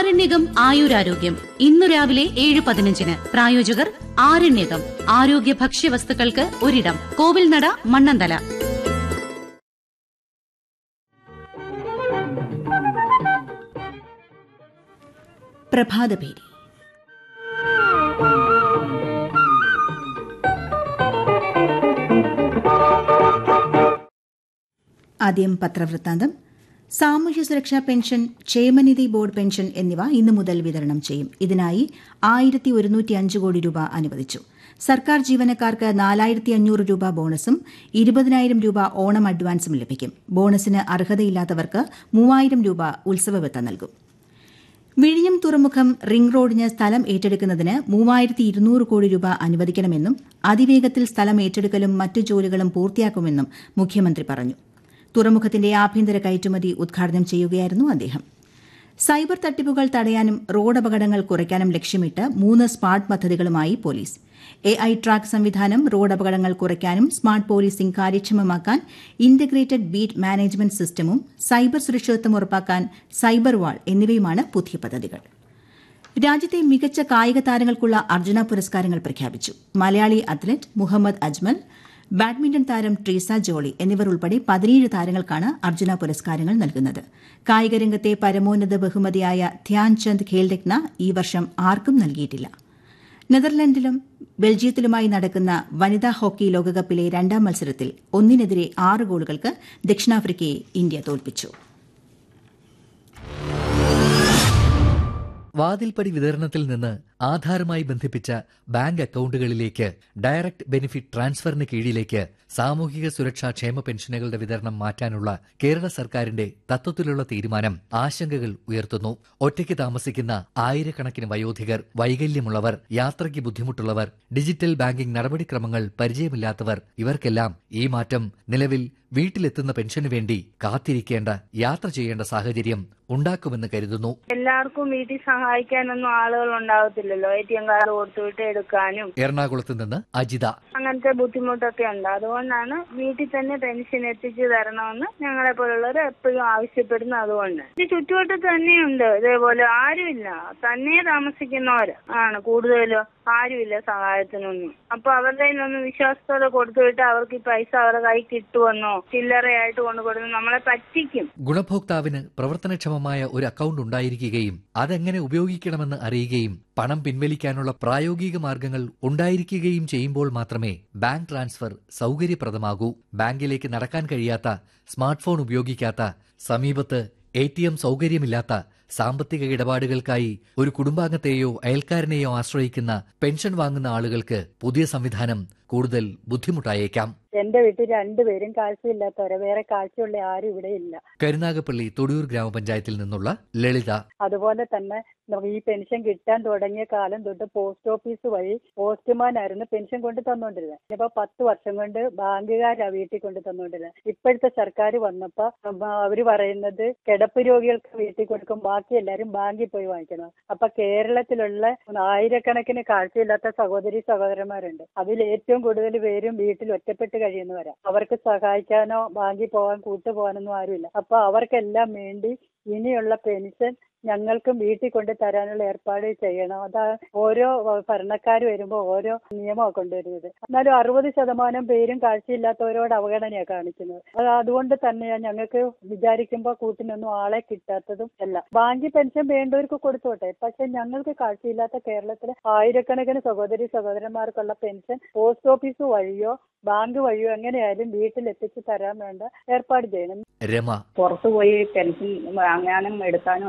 ആരണ്യകം ആയുരാരോഗ്യം ഇന്നു രാവിലെ ഏഴ് പതിനഞ്ചിന് പ്രായോജകർ ആരണ്യകം ആരോഗ്യ ഭക്ഷ്യവസ്തുക്കൾക്ക് ഒരിടം കോവിൽനട മണ്ണന്തല പ്രഭാതപേരി ആദ്യം പത്രവൃത്താന്തം സാമൂഹ്യ സുരക്ഷാ പെൻഷൻ ക്ഷേമനിധി ബോർഡ് പെൻഷൻ എന്നിവ ഇന്നു മുതൽ വിതരണം ചെയ്യും ഇതിനായി ആയിരത്തി ഒരുന്നൂറ്റി അഞ്ച് കോടി രൂപ അനുവദിച്ചു സർക്കാർ ജീവനക്കാർക്ക് നാലായിരത്തി അഞ്ഞൂറ് രൂപ ബോണസും ഇരുപതിനായിരം രൂപ ഓണം അഡ്വാൻസും ലഭിക്കും ബോണസിന് അർഹതയില്ലാത്തവർക്ക് മൂവായിരം രൂപ ഉത്സവവെത്ത നൽകും വിഴിഞ്ഞം തുറമുഖം റിംഗ് റോഡിന് സ്ഥലം ഏറ്റെടുക്കുന്നതിന് മൂവായിരത്തി ഇരുന്നൂറ് കോടി രൂപ അനുവദിക്കണമെന്നും അതിവേഗത്തിൽ സ്ഥലം ഏറ്റെടുക്കലും മറ്റു ജോലികളും പൂർത്തിയാക്കുമെന്നും മുഖ്യമന്ത്രി പറഞ്ഞു തുറമുഖത്തിന്റെ ആഭ്യന്തര കയറ്റുമതി ഉദ്ഘാടനം ചെയ്യുകയായിരുന്നു അദ്ദേഹം സൈബർ തട്ടിപ്പുകൾ തടയാനും റോഡ് അപകടങ്ങൾ കുറയ്ക്കാനും ലക്ഷ്യമിട്ട് മൂന്ന് സ്മാർട്ട് പദ്ധതികളുമായി പോലീസ് എ ഐ ട്രാക്ക് സംവിധാനം റോഡ് അപകടങ്ങൾ കുറയ്ക്കാനും സ്മാർട്ട് പോലീസിംഗ് കാര്യക്ഷമമാക്കാൻ ഇന്റഗ്രേറ്റഡ് ബീറ്റ് മാനേജ്മെന്റ് സിസ്റ്റമും സൈബർ സുരക്ഷിതത്വം ഉറപ്പാക്കാൻ സൈബർ വാൾ എന്നിവയുമാണ് പുതിയ പദ്ധതികൾ രാജ്യത്തെ മികച്ച കായിക താരങ്ങൾക്കുള്ള അർജുന പുരസ്കാരങ്ങൾ പ്രഖ്യാപിച്ചു മലയാളി അത്ലറ്റ് മുഹമ്മദ് അജ്മൽ ബാഡ്മിന്റൺ താരം ട്രീസ ജോളി എന്നിവർ ഉൾപ്പെടെ പതിനേഴ് താരങ്ങൾക്കാണ് അർജുന പുരസ്കാരങ്ങൾ നൽകുന്നത് കായികരംഗത്തെ പരമോന്നത ബഹുമതിയായ ധ്യാൻചന്ദ് ഖേൽരത്ന ഈ വർഷം ആർക്കും നൽകിയിട്ടില്ല നെതർലൻഡിലും ബെൽജിയത്തിലുമായി നടക്കുന്ന വനിതാ ഹോക്കി ലോകകപ്പിലെ രണ്ടാം മത്സരത്തിൽ ഒന്നിനെതിരെ ആറ് ഗോളുകൾക്ക് ദക്ഷിണാഫ്രിക്കയെ ഇന്ത്യ തോൽപ്പിച്ചു വാതിൽപ്പടി വിതരണത്തിൽ നിന്ന് ആധാറുമായി ബന്ധിപ്പിച്ച ബാങ്ക് അക്കൌണ്ടുകളിലേക്ക് ഡയറക്ട് ബെനിഫിറ്റ് ട്രാൻസ്ഫറിന് കീഴിലേക്ക് സാമൂഹിക സുരക്ഷാ ക്ഷേമ പെൻഷനുകളുടെ വിതരണം മാറ്റാനുള്ള കേരള സർക്കാരിന്റെ തത്വത്തിലുള്ള തീരുമാനം ആശങ്കകൾ ഉയർത്തുന്നു ഒറ്റയ്ക്ക് താമസിക്കുന്ന ആയിരക്കണക്കിന് വയോധികർ വൈകല്യമുള്ളവർ യാത്രയ്ക്ക് ബുദ്ധിമുട്ടുള്ളവർ ഡിജിറ്റൽ ബാങ്കിംഗ് നടപടിക്രമങ്ങൾ പരിചയമില്ലാത്തവർ ഇവർക്കെല്ലാം ഈ മാറ്റം നിലവിൽ വീട്ടിലെത്തുന്ന പെൻഷനു വേണ്ടി കാത്തിരിക്കേണ്ട യാത്ര ചെയ്യേണ്ട സാഹചര്യം ഉണ്ടാക്കുമെന്ന് കരുതുന്നു എല്ലാവർക്കും വീട്ടിൽ സഹായിക്കാനൊന്നും ആളുകൾ ഉണ്ടാവത്തില്ലല്ലോ എ ടി എം കാർഡ് കൊടുത്തുവിട്ട് എടുക്കാനും എറണാകുളത്ത് നിന്ന് അജിത അങ്ങനത്തെ ബുദ്ധിമുട്ടൊക്കെ ഉണ്ട് അതുകൊണ്ടാണ് വീട്ടിൽ തന്നെ പെൻഷൻ എത്തിച്ചു തരണമെന്ന് ഞങ്ങളെ പോലുള്ളവർ എപ്പോഴും ആവശ്യപ്പെടുന്നത് അതുകൊണ്ട് ഇത് ചുറ്റുവട്ടത്ത് തന്നെയുണ്ട് ഇതേപോലെ ആരുമില്ല തന്നെ താമസിക്കുന്നവര് ആണ് കൂടുതലും ആരുമില്ല സഹായത്തിനൊന്നും അപ്പൊ അവരുടെ കയ്യിലൊന്നും വിശ്വാസത്തോടെ കൊടുത്തുവിട്ട് അവർക്ക് ഈ പൈസ അവരുടെ കൈ കിട്ടുമെന്നോ ചില്ലറയായിട്ട് കൊണ്ടു കൊടുത്ത് നമ്മളെ പറ്റിക്കും ഗുണഭോക്താവിന് പ്രവർത്തനക്ഷമമായ ഒരു അക്കൗണ്ട് ഉണ്ടായിരിക്കുകയും അതെങ്ങനെ ഉപയോഗിക്കണമെന്ന് അറിയുകയും പണം പിൻവലിക്കാനുള്ള പ്രായോഗിക മാർഗങ്ങൾ ഉണ്ടായിരിക്കുകയും ചെയ്യുമ്പോൾ മാത്രമേ ബാങ്ക് ട്രാൻസ്ഫർ സൗകര്യപ്രദമാകൂ ബാങ്കിലേക്ക് നടക്കാൻ കഴിയാത്ത സ്മാർട്ട് ഫോൺ ഉപയോഗിക്കാത്ത സമീപത്ത് എ ടി എം സൗകര്യമില്ലാത്ത സാമ്പത്തിക ഇടപാടുകൾക്കായി ഒരു കുടുംബാംഗത്തെയോ അയൽക്കാരനെയോ ആശ്രയിക്കുന്ന പെൻഷൻ വാങ്ങുന്ന ആളുകൾക്ക് പുതിയ സംവിധാനം കൂടുതൽ ബുദ്ധിമുട്ടായേക്കാം എന്റെ വീട്ടിൽ രണ്ടുപേരും കാഴ്ചയില്ലാത്തവരെ വേറെ കാഴ്ചയുള്ള ആരും ഇവിടെ ഇല്ല കരുനാഗപ്പള്ളി തൊടിയൂർ ഗ്രാമപഞ്ചായത്തിൽ നിന്നുള്ള ലളിത അതുപോലെ തന്നെ നമുക്ക് ഈ പെൻഷൻ കിട്ടാൻ തുടങ്ങിയ കാലം തൊട്ട് പോസ്റ്റ് ഓഫീസ് വഴി പോസ്റ്റ്മാനായിരുന്നു പെൻഷൻ കൊണ്ട് തന്നുകൊണ്ടിരുന്നത് ഇപ്പൊ പത്ത് വർഷം കൊണ്ട് ബാങ്കുകാരാ വീട്ടിൽ കൊണ്ട് തന്നുകൊണ്ടിരുന്നത് ഇപ്പോഴത്തെ സർക്കാർ വന്നപ്പോ ഉം, അവര് പറയുന്നത് കിടപ്പ് രോഗികൾക്ക് വീട്ടിൽ കൊടുക്കും ബാക്കി എല്ലാരും ബാങ്കിൽ പോയി വാങ്ങിക്കണം അപ്പൊ കേരളത്തിലുള്ള ആയിരക്കണക്കിന് കാഴ്ചയില്ലാത്ത സഹോദരി സഹോദരന്മാരുണ്ട് അതിൽ ഏറ്റവും കൂടുതൽ പേരും വീട്ടിൽ ഒറ്റപ്പെട്ട് കഴിയുന്നവരാ അവർക്ക് സഹായിക്കാനോ ബാങ്കിൽ പോകാൻ കൂട്ടുപോകാനൊന്നും ആരുമില്ല അപ്പൊ അവർക്കെല്ലാം വേണ്ടി ഇനിയുള്ള പെൻഷൻ ഞങ്ങൾക്കും വീട്ടിൽ കൊണ്ട് തരാനുള്ള ഏർപ്പാട് ചെയ്യണം അതാ ഓരോ ഭരണക്കാർ വരുമ്പോൾ ഓരോ നിയമമാണ് കൊണ്ടുവരുന്നത് എന്നാലും അറുപത് ശതമാനം പേരും കാഴ്ചയില്ലാത്തവരോട് അവഗണനയാണ് കാണിക്കുന്നത് അത് അതുകൊണ്ട് തന്നെയാണ് ഞങ്ങൾക്ക് വിചാരിക്കുമ്പോൾ കൂട്ടിനൊന്നും ആളെ കിട്ടാത്തതും എല്ലാം ബാങ്ക് പെൻഷൻ വേണ്ടവർക്ക് കൊടുത്തോട്ടെ പക്ഷെ ഞങ്ങൾക്ക് കാഴ്ചയില്ലാത്ത കേരളത്തിലെ ആയിരക്കണക്കിന് സഹോദരി സഹോദരന്മാർക്കുള്ള പെൻഷൻ പോസ്റ്റ് ഓഫീസ് വഴിയോ ബാങ്ക് വഴിയോ എങ്ങനെയായാലും വീട്ടിൽ എത്തിച്ചു തരാൻ വേണ്ട ഏർപ്പാട് ചെയ്യണം രമ പുറത്തു പോയി പെൻഷൻ വാങ്ങാനും എടുക്കാനും